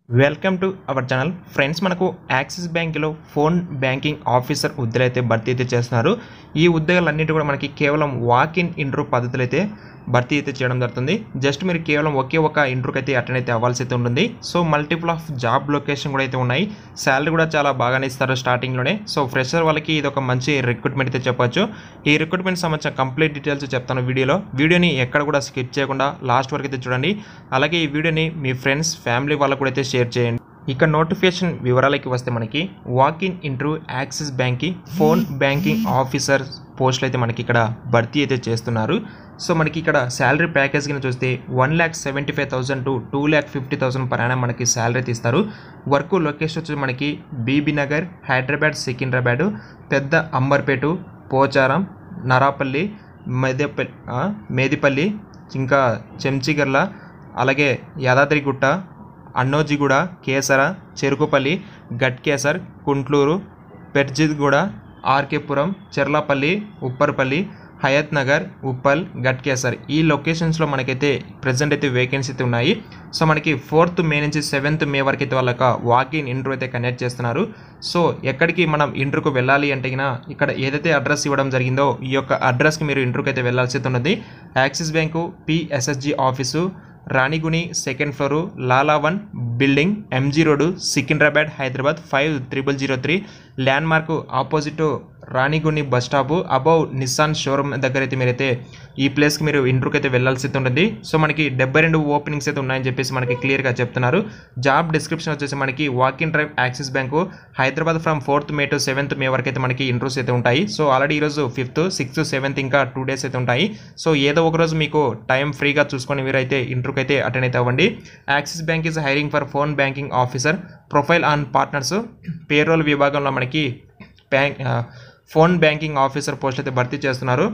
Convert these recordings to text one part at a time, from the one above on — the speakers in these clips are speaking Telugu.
welcome to our channel friends మనకు యాక్సిస్ బ్యాంక్లో ఫోన్ బ్యాంకింగ్ ఆఫీసర్ ఉద్యోగులు అయితే భర్తీ అయితే చేస్తున్నారు ఈ ఉద్యోగాలన్నిటి కూడా మనకి కేవలం వాక్ ఇన్ ఇంటర్వ్యూ పద్ధతులు అయితే భర్తీ అయితే చేయడం జరుగుతుంది జస్ట్ మీరు కేవలం ఒకే ఒక ఇంటర్వ్యూకి అయితే అటెండ్ అయితే అవ్వాల్సి అయితే ఉంటుంది so multiple of job location కూడా అయితే ఉన్నాయి శాలరీ కూడా చాలా బాగానే ఇస్తారు స్టార్టింగ్లోనే సో ఫ్రెషర్ వాళ్ళకి ఇది ఒక మంచి రిక్రూట్మెంట్ అయితే చెప్పొచ్చు ఈ రిక్రూట్మెంట్ సంబంధించిన కంప్లీట్ డీటెయిల్స్ చెప్తాను వీడియోలో వీడియోని ఎక్కడ కూడా స్కిప్ చేయకుండా లాస్ట్ వరకు అయితే చూడండి అలాగే ఈ వీడియోని మీ ఫ్రెండ్స్ ఫ్యామిలీ వాళ్ళకు కూడా అయితే షేర్ చేయండి ఇక నోటిఫికేషన్ వివరాలకి వస్తే మనకి వాక్ ఇన్ ఇంటర్వ్యూ యాక్సిస్ బ్యాంక్కి ఫోన్ బ్యాంకింగ్ ఆఫీసర్ పోస్టులు అయితే మనకి ఇక్కడ భర్తీ అయితే చేస్తున్నారు సో మనకి ఇక్కడ శాలరీ ప్యాకేజ్ కింద చూస్తే one lakh seventy five thousand to two lakh fifty thousand per annum మనకి శాలరీ అయితే ఇస్తారు వర్క్ లొకేషన్ వచ్చి మనకి బీబీ నగర్ హైదరాబాద్ సికింద్రాబాద్ పెద్ద అంబర్పేట పోచారం నరాపల్లి మెదపల్లి మేదిపల్లి ఇంకా చెంచిగర్ల అలాగే యాదాద్రిగుట్ట అన్నోజిగూడ కేసర చెరుకుపల్లి గట్కేసర్ కుంట్లూరు పెర్జిద్గూడ ఆర్కేపురం చెర్లాపల్లి ఉప్పర్పల్లి హయత్ నగర్ ఉప్పల్ గట్కేసర్ ఈ లొకేషన్స్లో మనకైతే ప్రజెంట్ అయితే వేకెన్సీ అయితే ఉన్నాయి సో మనకి ఫోర్త్ మే నుంచి సెవెంత్ మే వరకు అయితే వాళ్ళ వాక్ ఇన్ ఇంటర్వ్యూ అయితే కండక్ట్ చేస్తున్నారు సో ఎక్కడికి మనం ఇంటర్వ్యూకి వెళ్ళాలి అంటే గిన ఇక్కడ ఏదైతే అడ్రస్ ఇవ్వడం జరిగిందో ఈ యొక్క అడ్రస్కి మీరు ఇంటర్వ్యూకి అయితే వెళ్ళాల్సి అయితే ఉన్నది Axis bank PSSG office Ranigunj second floor లాలావన్ building MG road Secunderabad Hyderabad five triple zero three landmark opposite Ranigunj bus stop above Nissan showroom దగ్గర అయితే మీరైతే ఈ ప్లేస్కి మీరు ఇంటర్వ్యూకి అయితే వెళ్ళాల్సి అయితే ఉంటుంది సో మనకి డెబ్బై రెండు ఓపెనింగ్స్ అయితే ఉన్నాయని చెప్పేసి మనకి క్లియర్గా చెప్తున్నారు జాబ్ డిస్క్రిప్షన్ వచ్చేసి మనకి walk in drive Axis bank Hyderabad from fourth May to seventh May వరకు అయితే మనకి ఇంటర్వ్యూస్ అయితే ఉంటాయి సో ఆల్రెడీ ఈరోజు ఫిఫ్త్ సిక్స్త్ సెవెంత్ ఇంకా టూ డేస్ అయితే ఉంటాయి సో ఏదో ఒక రోజు మీకు టైం ఫ్రీగా చూసుకొని మీరైతే ఇంటర్వ్యూకి అయితే అటెండ్ అయితే అవ్వండి Axis bank is hiring for phone banking officer profile on partners payroll విభాగంలో మనకి bank phone banking officer post అయితే భర్తీ చేస్తున్నారు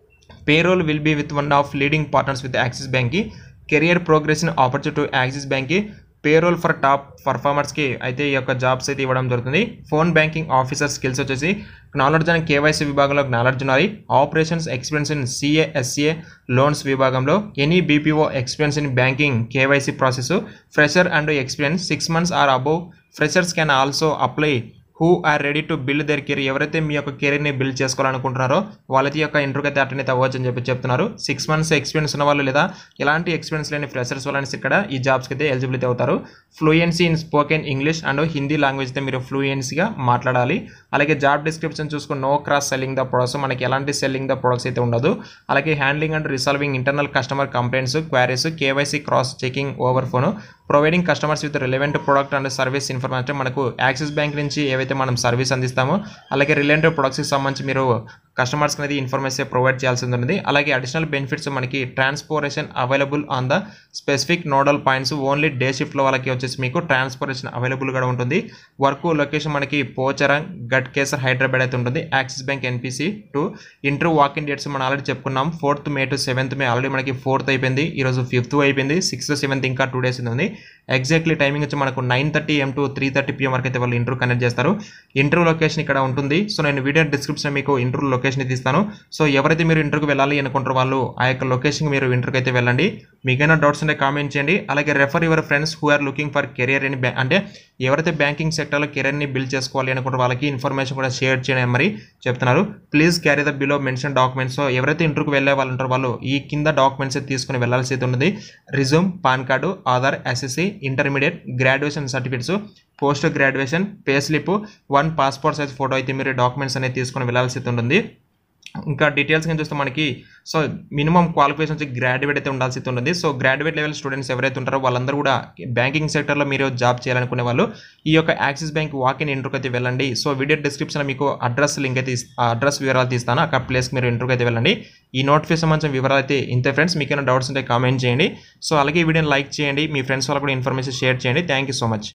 payroll will be with one of leading partners with Axis బ్యాంక్కి కెరియర్ ప్రోగ్రెషన్ ఆపర్చునిటీ యాక్సిస్ బ్యాంక్కి పేరోల్ ఫర్ టాప్ పర్ఫార్మర్స్కి అయితే ఈ యొక్క జాబ్స్ అయితే ఇవ్వడం జరుగుతుంది ఫోన్ బ్యాంకింగ్ ఆఫీసర్ స్కిల్స్ వచ్చేసి నాలెడ్జ్ అండ్ కేవైసీ విభాగంలో నాలెడ్జ్ ఉన్నాయి operations experience in CA SCA loans విభాగంలో any BPO experience in banking KYC process fresher and experience six months or above freshers can also apply who are ready to build their career ఎవరైతే మీ యొక్క కెరీర్ని బిల్డ్ చేసుకోవాలనుకుంటున్నారో వాళ్ళకి యొక్క ఇంటర్వ్యూకి అయితే అటెండ్ అయితే అవ్వచ్చు అని చెప్పి చెప్తున్నారు సిక్స్ మంత్స్ ఎక్స్పీరియన్స్ ఉన్న వాళ్ళు లేదా ఎలాంటి ఎక్స్పీరియన్స్ లేని ఫ్రెషర్స్ వాళ్ళని ఇక్కడ ఈ జాబ్స్కి అయితే ఎలిజిబిలిటీ అవుతారు fluency in spoken English and Hindi language అయితే మీరు ఫ్లూయెన్సీగా మాట్లాడాలి అలాగే జాబ్ డిస్క్రిప్షన్ చూసుకుని no cross selling the products మనకి ఎలాంటి సెల్లింగ్ ద ప్రొడక్ట్స్ అయితే ఉండదు అలాగే handling and resolving internal customer complaints queries KYC cross checking over phone providing customers with relevant product and service information మనకు యాక్సిస్ బ్యాంక్ నుంచి ఏవైతే మనం సర్వీస్ అందిస్తామో అలాగే రిలేటెడ్ ప్రొడక్ట్స్కి సంబంధించి మీరు కస్టమర్స్ అనేది ఇన్ఫర్మేషన్ ప్రొవైడ్ చేయాల్సి ఉంటుంది అలాగే అడిషనల్ బెనిఫిట్స్ మనకి transportation available on the specific nodal points only day షిఫ్ట్లో వాళ్ళకి వచ్చేసి మీకు ట్రాన్స్పోరేషన్ అవైలబుల్గా ఉంటుంది వర్క్ లొకేషన్ మనకి పోచరం గట్ కేసర్ హైదరాబాద్ అయితే ఉంటుంది Axis bank NPC to inter walking dates మనం ఆల్రెడీ చెప్పుకున్నాం fourth May to seventh May already మనకి ఫోర్త్ అయిపోయింది ఈరోజు ఫిఫ్త్ అయిపోయింది సిక్స్త్ సెవెంత్ ఇంకా టూ డేస్ ఉంది ఎగ్జాక్ట్లీ టైమింగ్ వచ్చి మనకు nine thirty AM to three thirty PM వరకు అయితే వాళ్ళు ఇంటర్వ్యూ కనెక్ట్ చేస్తారు ఇంటర్వ్యూ లొకేషన్ ఇక్కడ ఉంటుంది సో నేను వీడియో డిస్క్రిప్షన్ మీకు ఇంటర్వ్యూ లొకేషన్ తీస్తాను సో ఎవరైతే మీరు ఇంటర్వ్యూకి వెళ్ళాలి అనుకుంటారో వాళ్ళు ఆ యొక్క లొకేషన్కి మీరు ఇంటర్వ్యూకి అయితే వెళ్ళండి మీకైనా డౌట్స్ ఉంటే కామెంట్ చేయండి అలాగే refer your friends who are looking for career in అంటే ఎవరైతే బ్యాంకింగ్ సెక్టర్లో కెరియర్ని బిల్డ్ చేసుకోవాలి అనుకుంటారో వాళ్ళకి ఇన్ఫర్మేషన్ కూడా షేర్ చేయడం మరి చెప్తున్నారు please carry the below mention documents so ఎవరైతే ఇంటర్వ్యూకి వెళ్ళే వాళ్ళు ఉంటారో వాళ్ళు ఈ కింద డాక్యుమెంట్స్ తీసుకుని వెళ్ళాల్సి అయితే ఉంది resume pan card Aadhaar SSC intermediate graduation certificates post graduation pay slip one passport size photo అయితే మీరు డాక్యుమెంట్స్ అనేది తీసుకొని వెళ్ళాల్సి అయితే ఉంటుంది ఇంకా డీటెయిల్స్ కింద చూస్తే మనకి సో మినిమం క్వాలిఫికేషన్ వచ్చి గ్రాడ్యుయేట్ అయితే ఉండాల్సి ఉంటుంది సో గ్రాడ్యుయేట్ లెవెల్ స్టూడెంట్స్ ఎవరైతే ఉంటారో వాళ్ళందరూ కూడా బ్యాంకింగ్ సెక్టర్లో మీరు జాబ్ చేయాలనుకునే వాళ్ళు ఈ యొక్క యాక్సిస్ బ్యాంక్ వాక్ ఇన్ ఇంటర్వ్యూకి అయితే వెళ్ళండి సో వీడియో డిస్క్రిప్షన్లో మీకు అడ్రస్ లింక్ అయితే అడ్రస్ వివరాలు తీస్తాను అక్కడ ప్లేస్కి మీరు ఇంటర్వ్యూకి అయితే వెళ్ళండి ఈ నోటిఫికేషన్ సంబంధించిన వివరాలు అయితే ఇంతే ఫ్రెండ్స్ మీకు ఏమైనా డౌట్స్ ఉంటే కామెంట్ చేయండి సో అలాగే ఈ వీడియోని లైక్ చేయండి మీ ఫ్రెండ్స్ వాళ్ళకు కూడా ఇన్ఫర్మేషన్ షేర్ చేయండి థ్యాంక్ యూ సో మచ్